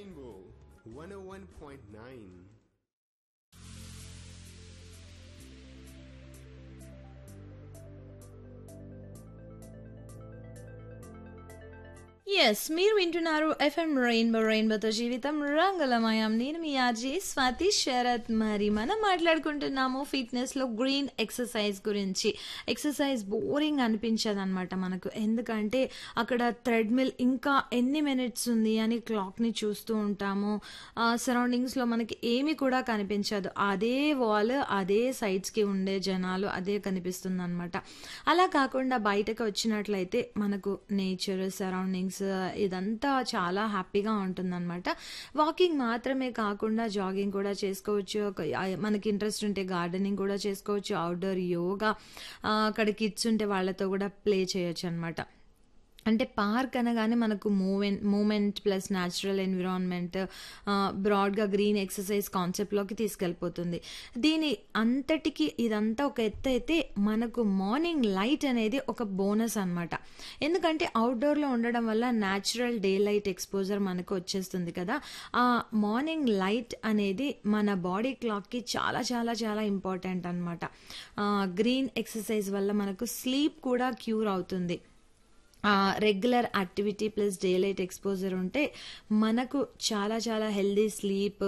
Rainbow 101.9. Yes మీరు వింటున్నారు FM rainbow రెయిన్బోతో జీవితం రంగులమయం నేను మీ ఆర్జీ స్వాతి శరత్ మరి మనం మాట్లాడుకుంటున్నాము ఫిట్నెస్ లో గ్రీన్ ఎక్సర్సైజ్ గురించి ఎక్సర్సైజ్ బోరింగ్ అనిపించదు అనమాట మనకు ఎందుకంటే అక్కడ థ్రెడ్మిల్ ఇంకా ఎన్ని మినిట్స్ ఉంది అని క్లాక్ ని చూస్తూ ఉంటాము సరౌండింగ్స్ లో మనకి ఏమి కూడా కనిపించదు అదే వాల్ అదే సైడ్స్ కి ఉండే జనాలు అదే కనిపిస్తుంది అనమాట అలా కాకుండా బయటకు వచ్చినట్లయితే మనకు నేచర్ సరౌండింగ్స్ ఇదంతా చాలా హ్యాపీగా ఉంటుందన్నమాట వాకింగ్ మాత్రమే కాకుండా జాగింగ్ కూడా చేసుకోవచ్చు ఒక- ఆ, మనకి ఇంట్రెస్ట్ ఉంటే గార్డెనింగ్ కూడా చేసుకోవచ్చు అవుట్డోర్ యోగా ఆ, అక్కడ కిడ్స్ ఉంటే వాళ్ళతో కూడా ప్లే చేయొచ్చు అనమాట అంటే పార్క్ అనగానే మనకు movement movement plus natural environment బ్రాడ్గా గ్రీన్ ఎక్సర్సైజ్ కాన్సెప్ట్లోకి తీసుకెళ్ళిపోతుంది దీని అంతటికి ఇదంతా ఒక ఎత్తు అయితే మనకు మార్నింగ్ లైట్ అనేది ఒక బోనస్ అన్నమాట ఎందుకంటే అవుట్డోర్లో ఉండడం వల్ల న్యాచురల్ డే లైట్ ఎక్స్పోజర్ మనకు వచ్చేస్తుంది కదా ఆ మార్నింగ్ లైట్ అనేది మన బాడీ క్లాక్కి చాలా చాలా చాలా ఇంపార్టెంట్ అనమాట గ్రీన్ ఎక్సర్సైజ్ వల్ల మనకు స్లీప్ కూడా క్యూర్ అవుతుంది regular activity plus daylight exposure ఉంటే మనకు చాలా చాలా హెల్దీ స్లీప్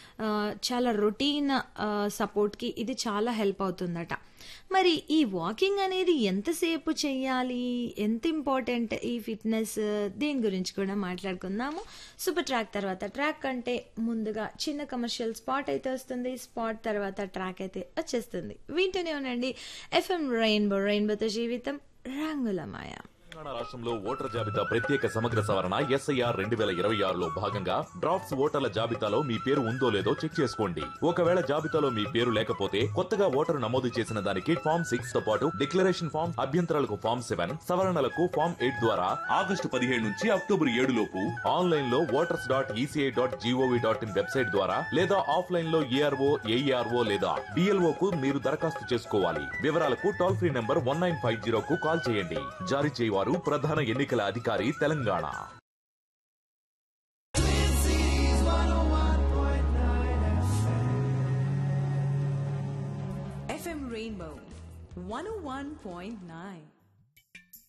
చాలా రొటీన్ సపోర్ట్కి ఇది చాలా హెల్ప్ అవుతుందట మరి ఈ వాకింగ్ అనేది ఎంతసేపు చేయాలి ఎంత ఇంపార్టెంట్ ఈ ఫిట్నెస్ దీని గురించి కూడా మాట్లాడుకుందాము సూపర్ ట్రాక్ తర్వాత ట్రాక్ కంటే ముందుగా చిన్న కమర్షియల్ స్పాట్ అయితే వస్తుంది స్పాట్ తర్వాత ట్రాక్ అయితే వచ్చేస్తుంది వింటూనే ఉండండి ఎఫ్ఎం రెయిన్బో రెయిన్బోతో జీవితం రంగులమాయ తెలంగాణ రాష్ట్రంలో ఓటర్ జాబితా ప్రత్యేక సమగ్ర సవరణ ఎస్ఐఆర్ రెండు వేల ఇరవై ఆరులో భాగంగా డ్రాఫ్ట్స్ ఓటర్ల జాబితాలో మీ పేరు ఉందో లేదో చెక్ చేసుకోండి ఒకవేళ జాబితాలో మీ పేరు లేకపోతే కొత్తగా ఓటరు నమోదు చేసిన దానికి ఫామ్ సిక్స్ తో పాటు డిక్లరేషన్ ఫామ్ అభ్యంతరాలకు ఫామ్ సెవెన్ సవరణలకు ఫామ్ ఎయిట్ ద్వారా ఆగస్టు పదిహేడు నుంచి అక్టోబర్ ఏడు లోపు ఆన్లైన్ లో voters dot ECI dot GOV dot in website ద్వారా లేదా ఆఫ్లైన్ లో ఏఆర్ఓ ఏఈఆర్ఓ లేదా డిఎల్ఓ కు మీరు దరఖాస్తు చేసుకోవాలి వివరాలకు toll free number one nine five zero కు కాల్ చేయండి జారీ చేయవారు ప్రధాన ఎన్నికల అధికారి తెలంగాణ FM Rainbow 101.9.